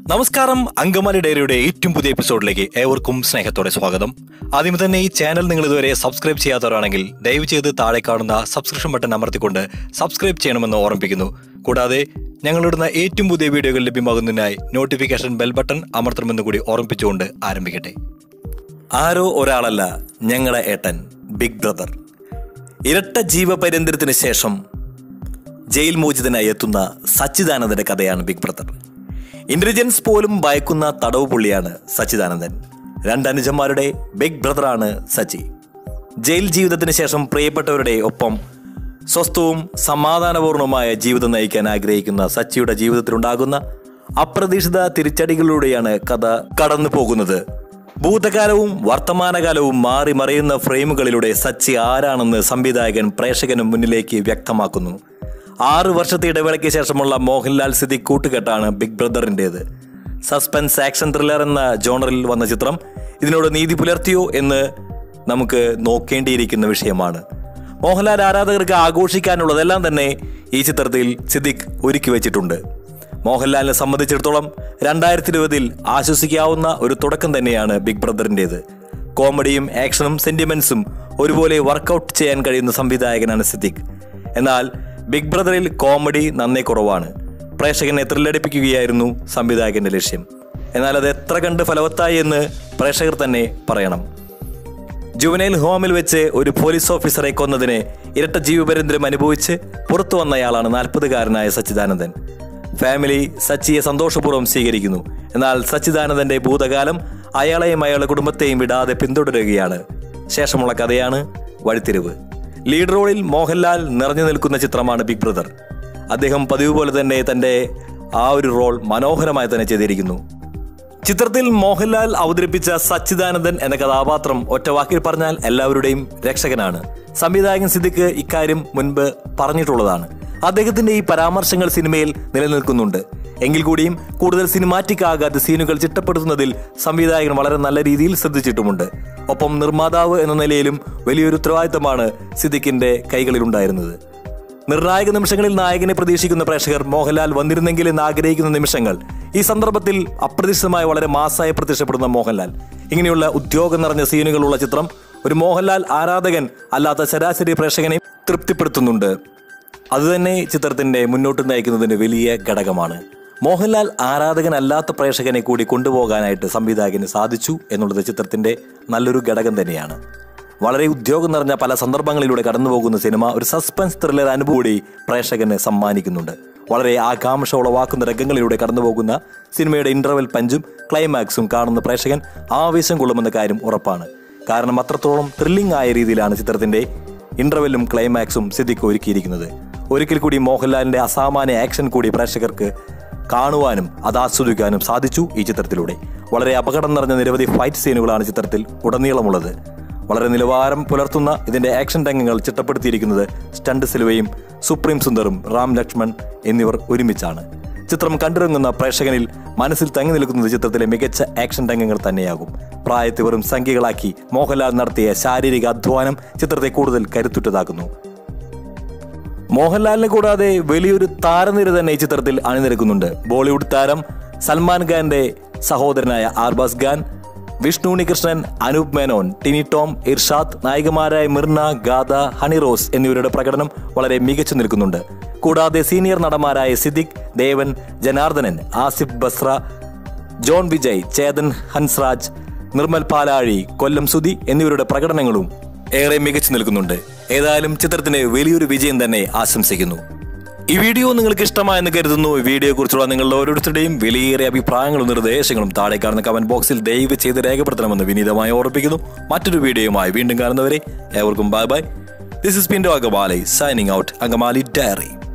നമസ്കാരം അങ്കമാലി ഡയറിയുടെ ഏറ്റവും പുതിയ എപ്പിസോഡിലേക്ക് ഏവർക്കും സ്നേഹത്തോടെ സ്വാഗതം ആദ്യം തന്നെ ഈ ചാനൽ നിങ്ങൾ ഇതുവരെ സബ്സ്ക്രൈബ് ചെയ്യാത്തവരാണെങ്കിൽ ദയവ് ചെയ്ത് താഴെ കാണുന്ന സബ്സ്ക്രിപ്ഷൻ ബട്ടൺ അമർത്തിക്കൊണ്ട് സബ്സ്ക്രൈബ് ചെയ്യണമെന്ന് ഓർമ്മിപ്പിക്കുന്നു കൂടാതെ ഞങ്ങളിടുന്ന ഏറ്റവും പുതിയ വീഡിയോകൾ ലഭ്യമാകുന്നതിനായി നോട്ടിഫിക്കേഷൻ ബെൽ ബട്ടൺ അമർത്തണമെന്ന് കൂടി ഓർമ്മിപ്പിച്ചുകൊണ്ട് ആരംഭിക്കട്ടെ ആരോ ഒരാളല്ല ഞങ്ങളുടെ ഏട്ടൻ ബിഗ് ബ്രദർ ഇരട്ട ജീവപര്യന്തരത്തിന് ശേഷം ജയിൽ മോചിതനായി എത്തുന്ന സച്ചിദാനന്ദന്റെ കഥയാണ് ബിഗ് ബ്രദർ ഇന്റലിജൻസ് പോലും ഭയക്കുന്ന തടവ് പുള്ളിയാണ് സച്ചിദാനന്ദൻ രണ്ട് അനുജന്മാരുടെ ബിഗ് ബ്രദറാണ് സച്ചി ജയിൽ ജീവിതത്തിന് ശേഷം പ്രിയപ്പെട്ടവരുടെ ഒപ്പം സ്വസ്ഥവും സമാധാനപൂർണവുമായ ജീവിതം നയിക്കാൻ ആഗ്രഹിക്കുന്ന സച്ചിയുടെ ജീവിതത്തിലുണ്ടാകുന്ന അപ്രതീക്ഷിത തിരിച്ചടികളിലൂടെയാണ് കഥ കടന്നു പോകുന്നത് ഭൂതകാലവും വർത്തമാനകാലവും മാറി മറയുന്ന ഫ്രെയിമുകളിലൂടെ സച്ചി ആരാണെന്ന് സംവിധായകൻ പ്രേക്ഷകന് മുന്നിലേക്ക് വ്യക്തമാക്കുന്നു ആറു വർഷത്തെ ഇടവേളയ്ക്ക് ശേഷമുള്ള മോഹൻലാൽ സിദ്ദിഖ് കൂട്ടുകെട്ടാണ് ബിഗ് ബ്രദറിൻ്റേത് സസ്പെൻസ് ആക്ഷൻ ത്രില്ലർ എന്ന ജോണറിൽ വന്ന ചിത്രം ഇതിനോട് നീതി പുലർത്തിയോ എന്ന് നമുക്ക് നോക്കേണ്ടിയിരിക്കുന്ന വിഷയമാണ് മോഹൻലാൽ ആരാധകർക്ക് ആഘോഷിക്കാനുള്ളതെല്ലാം തന്നെ ഈ ചിത്രത്തിൽ സിദ്ദിഖ് ഒരുക്കി വെച്ചിട്ടുണ്ട് മോഹൻലാലിനെ സംബന്ധിച്ചിടത്തോളം രണ്ടായിരത്തി ഇരുപതിൽ ആശ്വസിക്കാവുന്ന ഒരു തുടക്കം തന്നെയാണ് ബിഗ് ബ്രദറിൻ്റേത് കോമഡിയും ആക്ഷനും സെന്റിമെന്റ്സും ഒരുപോലെ വർക്കൗട്ട് ചെയ്യാൻ കഴിയുന്ന സംവിധായകനാണ് സിദ്ദിഖ് എന്നാൽ ബിഗ് ബ്രദറിൽ കോമഡി നന്നേ കുറവാണ് പ്രേക്ഷകനെ ത്രില്ലടിപ്പിക്കുകയായിരുന്നു സംവിധായകന്റെ ലക്ഷ്യം എന്നാൽ അത് എത്ര കണ്ട് ഫലവത്തായി എന്ന് പ്രേക്ഷകർ തന്നെ പറയണം ജുവനൈൽ ഹോമിൽ വെച്ച് ഒരു പോലീസ് ഓഫീസറെ കൊന്നതിന് ഇരട്ട ജീവപര്യന്തരം അനുഭവിച്ച് പുറത്തു വന്നയാളാണ് നാൽപ്പതുകാരനായ സച്ചിദാനന്ദൻ ഫാമിലി സച്ചിയെ സന്തോഷപൂർവ്വം സ്വീകരിക്കുന്നു എന്നാൽ സച്ചിദാനന്ദന്റെ ഭൂതകാലം അയാളെയും അയാളുടെ കുടുംബത്തെയും വിടാതെ പിന്തുടരുകയാണ് ശേഷമുള്ള കഥയാണ് വഴിത്തിരിവ് ലീഡ് റോളിൽ മോഹൻലാൽ നിറഞ്ഞു നിൽക്കുന്ന ചിത്രമാണ് ബിഗ് ബ്രദർ അദ്ദേഹം പതിവ് പോലെ തന്നെ തന്റെ ആ ഒരു റോൾ മനോഹരമായി തന്നെ ചെയ്തിരിക്കുന്നു ചിത്രത്തിൽ മോഹൻലാൽ അവതരിപ്പിച്ച സച്ചിദാനന്ദൻ എന്ന കഥാപാത്രം ഒറ്റ വാക്കിൽ പറഞ്ഞാൽ എല്ലാവരുടെയും രക്ഷകനാണ് സംവിധായകൻ സിദ്ദിഖ് ഇക്കാര്യം മുൻപ് പറഞ്ഞിട്ടുള്ളതാണ് അദ്ദേഹത്തിന്റെ ഈ പരാമർശങ്ങൾ സിനിമയിൽ നിലനിൽക്കുന്നുണ്ട് എങ്കിൽ കൂടിയും കൂടുതൽ സിനിമാറ്റിക് ആകാത്ത സീനുകൾ ചിട്ടപ്പെടുത്തുന്നതിൽ സംവിധായകൻ വളരെ നല്ല രീതിയിൽ ശ്രദ്ധിച്ചിട്ടുമുണ്ട് ഒപ്പം നിർമ്മാതാവ് എന്ന നിലയിലും വലിയൊരു ഉത്തരവാദിത്തമാണ് സിദ്ദിഖിന്റെ കൈകളിലുണ്ടായിരുന്നത് നിർണായക നിമിഷങ്ങളിൽ നായകനെ പ്രതീക്ഷിക്കുന്ന പ്രേക്ഷകർ മോഹൻലാൽ വന്നിരുന്നെങ്കിൽ എന്ന് ആഗ്രഹിക്കുന്ന നിമിഷങ്ങൾ ഈ സന്ദർഭത്തിൽ അപ്രതീക്ഷിതമായി വളരെ മാസായി പ്രത്യക്ഷപ്പെടുന്ന മോഹൻലാൽ ഇങ്ങനെയുള്ള ഉദ്യോഗം നിറഞ്ഞ സീനുകളുള്ള ചിത്രം ഒരു മോഹൻലാൽ ആരാധകൻ അല്ലാത്ത ശരാശരി പ്രേക്ഷകനെ തൃപ്തിപ്പെടുത്തുന്നുണ്ട് അതുതന്നെ ചിത്രത്തിന്റെ മുന്നോട്ട് നയിക്കുന്നതിന് വലിയ ഘടകമാണ് മോഹൻലാൽ ആരാധകനല്ലാത്ത പ്രേക്ഷകനെ കൂടി കൊണ്ടുപോകാനായിട്ട് സംവിധായകന് സാധിച്ചു എന്നുള്ളത് ചിത്രത്തിന്റെ നല്ലൊരു ഘടകം തന്നെയാണ് വളരെ ഉദ്യോഗം നിറഞ്ഞ പല സന്ദർഭങ്ങളിലൂടെ കടന്നുപോകുന്ന സിനിമ ഒരു സസ്പെൻസ് ത്രില്ലർ അനുഭൂതി പ്രേക്ഷകന് സമ്മാനിക്കുന്നുണ്ട് വളരെ ആകാംക്ഷ ഉളവാക്കുന്ന രംഗങ്ങളിലൂടെ കടന്നുപോകുന്ന സിനിമയുടെ ഇന്റർവെൽ പഞ്ചും ക്ലൈമാക്സും കാണുന്ന പ്രേക്ഷകൻ ആവേശം കൊള്ളുമെന്ന കാര്യം ഉറപ്പാണ് കാരണം അത്രത്തോളം ത്രില്ലിംഗ് ആയ രീതിയിലാണ് ചിത്രത്തിന്റെ ഇന്റർവെല്ലും ക്ലൈമാക്സും സിദ്ദിഖ് ഒരുക്കിയിരിക്കുന്നത് ഒരിക്കൽ കൂടി മോഹൻലാലിന്റെ അസാമാന്യ ആക്ഷൻ കൂടി പ്രേക്ഷകർക്ക് കാണുവാനും അത് ആസ്വദിക്കാനും സാധിച്ചു ഈ ചിത്രത്തിലൂടെ വളരെ അപകടം നിറഞ്ഞ നിരവധി ഫൈറ്റ് സീനുകളാണ് ചിത്രത്തിൽ ഉടനീളമുള്ളത് വളരെ നിലവാരം പുലർത്തുന്ന ഇതിന്റെ ആക്ഷൻ രംഗങ്ങൾ ചിട്ടപ്പെടുത്തിയിരിക്കുന്നത് സ്റ്റണ്ട് സിലുവയും സുപ്രീം സുന്ദറും റാം ലക്ഷ്മൺ എന്നിവർ ഒരുമിച്ചാണ് ചിത്രം കണ്ടിറങ്ങുന്ന പ്രേക്ഷകനിൽ മനസ്സിൽ തങ്ങി നിൽക്കുന്നത് ചിത്രത്തിലെ മികച്ച ആക്ഷൻ രംഗങ്ങൾ തന്നെയാകും പ്രായത്തെ വെറും സംഖ്യകളാക്കി മോഹൻലാൽ നടത്തിയ ശാരീരിക അധ്വാനം ചിത്രത്തെ കൂടുതൽ കരുത്തുറ്റതാക്കുന്നു മോഹൻലാലിനെ കൂടാതെ വലിയൊരു താരനിര തന്നെ ഈ ചിത്രത്തിൽ അണിനിരക്കുന്നുണ്ട് ബോളിവുഡ് താരം സൽമാൻ ഖാന്റെ സഹോദരനായ ആർബാസ് ഖാൻ വിഷ്ണു ഉണ്ണികൃഷ്ണൻ അനൂപ് മേനോൻ ടിനി ടോം ഇർഷാദ് നായികമാരായ മിർന ഗാദ ഹണിറോസ് എന്നിവരുടെ പ്രകടനം വളരെ മികച്ചു നിൽക്കുന്നുണ്ട് കൂടാതെ സീനിയർ നടന്മാരായ സിദ്ദിഖ് ദേവൻ ജനാർദ്ദനൻ ആസിഫ് ബസ്ര ജോൺ വിജയ് ചേതൻ ഹൻസ്രാജ് നിർമ്മൽ പാലാഴി കൊല്ലം സുധി എന്നിവരുടെ പ്രകടനങ്ങളും ഏറെ മികച്ചു നിൽക്കുന്നുണ്ട് ഏതായാലും ചിത്രത്തിന് വലിയൊരു വിജയം തന്നെ ആശംസിക്കുന്നു ഈ വീഡിയോ നിങ്ങൾക്ക് ഇഷ്ടമായെന്ന് കരുതുന്നു ഈ വീഡിയോയെ കുറിച്ചുള്ള നിങ്ങളുടെ ഓരോരുത്തരുടെയും വിലയേറിയ അഭിപ്രായങ്ങളും നിർദ്ദേശങ്ങളും താഴെ കാണുന്ന കമന്റ് ബോക്സിൽ ദയവ് ചെയ്ത് രേഖപ്പെടുത്തണമെന്ന് വിനീതമായി ഓർമ്മിപ്പിക്കുന്നു മറ്റൊരു വീഡിയോയുമായി വീണ്ടും കാണുന്നവരെ ഏവർക്കും ബൈ ബൈ ദിസ് ഇസ് പിൻഡോ Angamaly signing out Angamaly diary